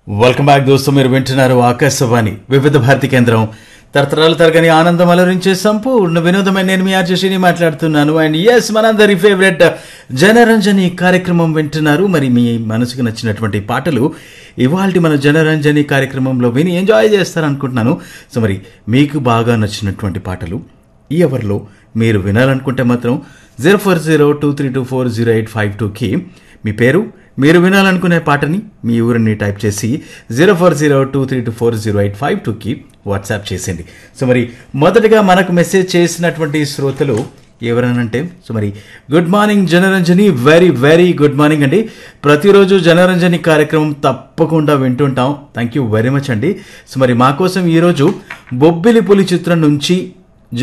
welcome back దోస్తు మీరు వింటున్నారు ఆకాశవాణి వివిధ భారతి కేంద్రం తరతరాలు తరగని ఆనందం అలరించే సంపూర్ణ వినోదమైన నేను మీ ఆర్జశిని మాట్లాడుతున్నాను అండ్ ఎస్ మనందరి ఫేవరెట్ జనరంజని కార్యక్రమం వింటున్నారు మరి మీ మనసుకు నచ్చినటువంటి పాటలు ఇవాళ మన జనరంజని కార్యక్రమంలో విని ఎంజాయ్ చేస్తారనుకుంటున్నాను సో మరి మీకు బాగా నచ్చినటువంటి పాటలు ఈ అవర్లో మీరు వినాలనుకుంటే మాత్రం zero four zero two three two four zero eight five టూకి మీ పేరు మీరు వినాలనుకునే పాటని మీ ఊరిని టైప్ చేసి zero four zero two three two four zero eight five టూకి వాట్సాప్ చేసేయండి సో మరి మొదటగా మనకు మెసేజ్ చేసినటువంటి శ్రోతలు ఎవరనంటే సో మరి good morning Janaranjani very very good morning అండి ప్రతిరోజు జనరంజని కార్యక్రమం తప్పకుండా వింటుంటాం థ్యాంక్ యూ వెరీ మచ్ అండి సో మరి మా కోసం ఈరోజు బొబ్బిలి పులి చిత్రం నుంచి